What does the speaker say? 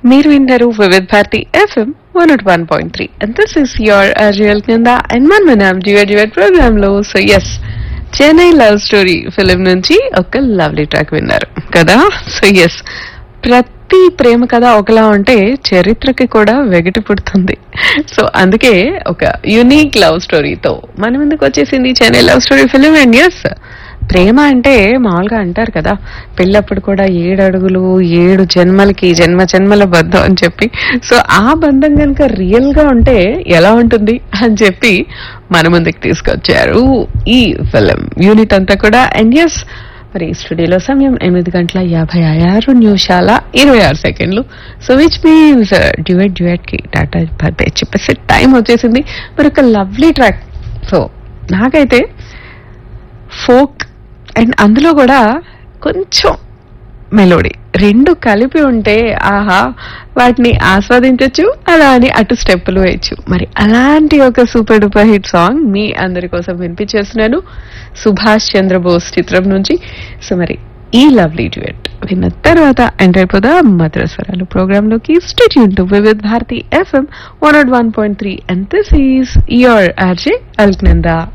మీరు విన్నారు Vividh Bharati FM one not one point three and this is your అరియల్ కింద అండ్ మన మనం జివెట్ జివెట్ ప్రోగ్రామ్ లో so yes Chennai love story film నుంచి ఒక లవ్లీ ట్రాక్ విన్నారు కదా సో ఎస్ ప్రతి ప్రేమ కథ ఒకలా ఉంటే చరిత్రకి కూడా వెగటి పుడుతుంది సో అందుకే ఒక యునీక్ లవ్ స్టోరీతో మనం ఎందుకు వచ్చేసింది Chennai love story film and yes ప్రేమ అంటే మామూలుగా అంటారు కదా పెళ్ళప్పుడు కూడా ఏడు అడుగులు ఏడు జన్మలకి జన్మ జన్మల బంధం అని చెప్పి సో ఆ బంధం కనుక రియల్ గా ఉంటే ఎలా ఉంటుంది అని చెప్పి మన ముందుకు తీసుకొచ్చారు ఈ ఫిలిం యూనిట్ అంతా కూడా అండ్ ఎస్ మరి స్టూడియోలో సమయం ఎనిమిది గంటల యాభై ఆరు నిమిషాల ఇరవై ఆరు సెకండ్లు so which means duet duet కి టాటా బర్త్డే చెప్పేసి టైం వచ్చేసింది మరి ఒక లవ్లీ ట్రాక్ సో నాకైతే ఫోక్ అండ్ అందులో కూడా కొంచెం మెలోడీ రెండు కలిపి ఉంటే ఆహా వాటిని ఆస్వాదించవచ్చు అలా అని అటు స్టెప్పులు వేయచ్చు మరి అలాంటి ఒక సూపర్ డూపర్ హిట్ సాంగ్ మీ అందరి కోసం వినిపించేస్తున్నాను సుభాష్ చంద్రబోస్ చిత్రం నుంచి సో మరి ఈ లవ్లీ డ్యూయట్ విన్న తర్వాత ఎంటర్ అయిపోదా మధుర స్వరాలు ప్రోగ్రామ్ లోకి stay tune to Vividh Bharati FM one not one point three and this is your RJ Alaknanda